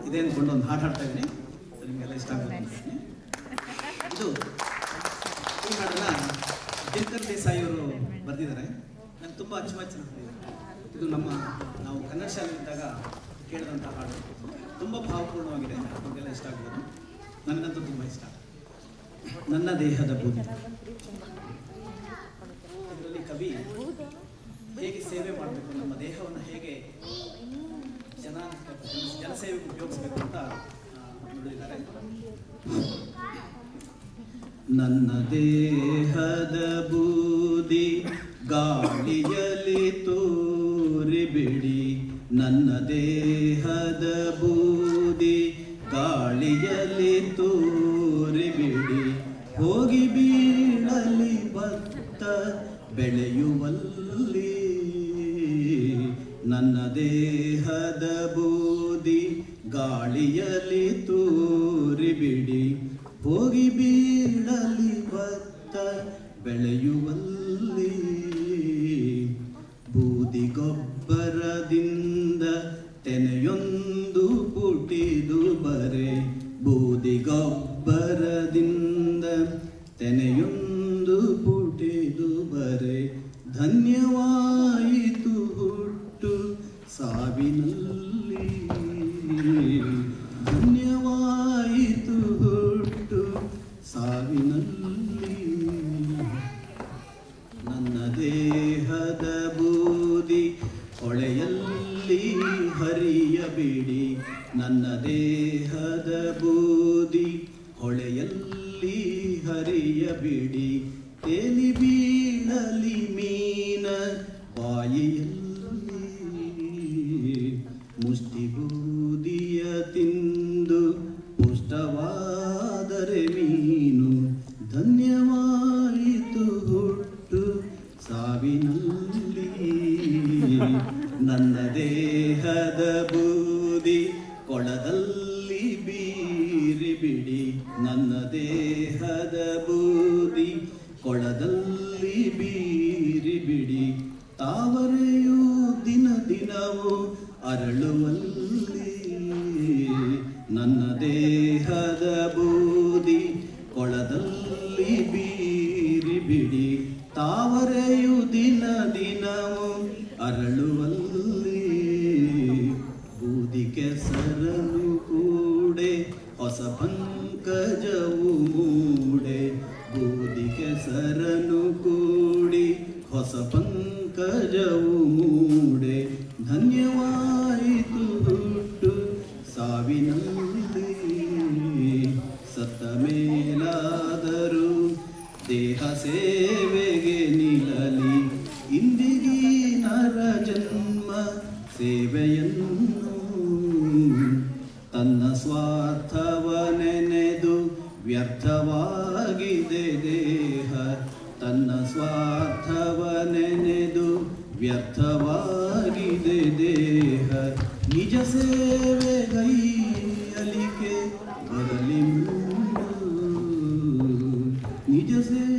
ಇದೆ ಅಂದ್ಕೊಂಡು ಒಂದು ಹಾಡು ಹಾಡ್ತಾ ಇದ್ದೀನಿ ಅದು ನಿಮಗೆಲ್ಲ ಇಷ್ಟ ಆಗುತ್ತೆ ಅನ್ಕೊಳ್ತೀನಿ. ಇದು ಈ ಹಾಡನ್ನ ದಿನಕರ್ ದೇಸಾಯಿ ಅವರು ಬರೆದಿದ್ದಾರೆ ನಂಗೆ ತುಂಬ ಅಚ್ಚುಮೆಚ್ಚಿನ ಹಾಡು ಇದು. ಇದು ನಮ್ಮ ನಾವು ಕನ್ನಡ ಶಾಲೆಯಲ್ಲಿದ್ದಾಗ ಕೇಳಿದಂಥ ಹಾಡು ತುಂಬ ಭಾವಪೂರ್ಣವಾಗಿದೆ ನಿಮಗೆಲ್ಲ ಇಷ್ಟ ಆಗ್ಬೋದು ನನಗಂತೂ ತುಂಬ ಇಷ್ಟ ನನ್ನ ದೇಹದ ಬೂದಿ ಇದರಲ್ಲಿ ಕವಿ ಹೇಗೆ ಸೇವೆ ಮಾಡಬೇಕು ನಮ್ಮ ದೇಹವನ್ನು ಹೇಗೆ ಜನ ಜನಸೇವೆಗೆ ಉಪಯೋಗಿಸ್ಬೇಕು ಅಂತ ಆ, ನುಡಿದಿದ್ದಾರೆ ನನ್ನ ದೇಹದ ಬೂದಿ ಗಾಳಿಯಲ್ಲಿ ತೂರಿ ಬಿಡಿ ನನ್ನ ದೇಹದ ಬೂದಿ ಗಾಳಿಯಲ್ಲಿ ತೂರಿ ಬಿಡಿ ಹೋಗಿ ಬೀಳಲಿ ಭತ್ತ ಬೆಳೆಯುವಲ್ಲಿ ನನ್ನ ದೇಹದ ಬೂದಿ ಗಾಳಿಯಲ್ಲಿ ತೂರಿ ಬಿಡಿ ಹೋಗಿ ಬೀಳಲಿ ಭತ್ತ ಬೆಳೆಯುವಲ್ಲಿ ಬೂದಿ ಗೊಬ್ಬರದಿಂದ ತೆನೆಯೊಂದು ಪುಟಿದು ಬರೆ ಬೂದಿ ಗೊಬ್ಬರದಿಂದ ತೆನೆಯೊಂದು ಪುಟಿದು ಬರೆ ಧನ್ಯವಾಯಿತು ಹುಟ್ಟು ಸಾವಿನಲ್ಲಿ ಧನ್ಯವಾಯಿತು ಹುಟ್ಟು ಸಾವಿನಲ್ಲಿ ನನ್ನ ದೇಹದ ಬೂದಿ ಹೊಳೆಯಲ್ಲಿ ಹರಿಯಬೇಡಿ ನನ್ನ ದೇಹದ ಬೂದಿ ಹೊಳೆಯಲ್ಲಿ ಹರಿಯಬೇಡಿ ತೇಲಿ ಬೀಳಲಿ ಮೀನ ಬಾಯಿಯಲ್ಲಿ ಮುಷ್ಟಿ ಬೂದಿಯ ತಿಂದು ಪುಷ್ಟವಾದರೆ ಮೀನು ಧನ್ಯವಾಯಿತು ಹುಟ್ಟು ಸಾವಿನಲ್ಲಿ ನನ್ನ ದೇಹದ ಬೂದಿ ಕೊಳದಲ್ಲಿ ಬೀರಿ ಬಿಡಿ ನನ್ನ ದೇಹದ ಬೂದಿ ಕೊಳದಲ್ಲಿ ಬೀರಿ ಬಿಡಿ ತಾವರೆಯು ದಿನ ದಿನವೂ ಅರಳುವಲ್ಲಿ ನನ್ನ ದೇಹದ ಬೂದಿ ಕೊಳದಲ್ಲಿ ಬೀರಿ ಬಿಡಿ ತಾವರೆಯು ದಿನ ದಿನವೂ ಅರಳುವಲ್ಲಿ ಬೂದಿ ಕೆಸರನು ಕೂಡೆ ಹೊಸ ಪಂಕಜವು ಮೂಡೆ ಬೂದಿ ಕೆಸರನು ಕೂಡಿ ಹೊಸ ಪಂಕಜವು ಮೂಡೆ ಧನ್ಯವಾಯಿತು ಹುಟ್ಟು ಸಾವಿನಲ್ಲಿ ಸತ್ತ ಮೇಲಾದರೂ ದೇಹ ಸೇವೆಗೆ ನಿಲ್ಲಲಿ ಇಂದಿಗೀ ನರ ಜನ್ಮ ಸೇವೆಯನ್ನು ತನ್ನ ಸ್ವಾರ್ಥವ ನೆನೆದು ವ್ಯರ್ಥವಾಗಿದೆ ದೇಹ ತನ್ನ ಸ್ವಾರ್ಥವ ನೆನೆದು ವ್ಯರ್ಥವಾಗಿದೆ ದೇಹ ನಿಜ ಸೇವೆಗೈಯಲಿಕೆ ಬರಲಿ ಮುಂದು. ನಿಜ ಸೇವೆ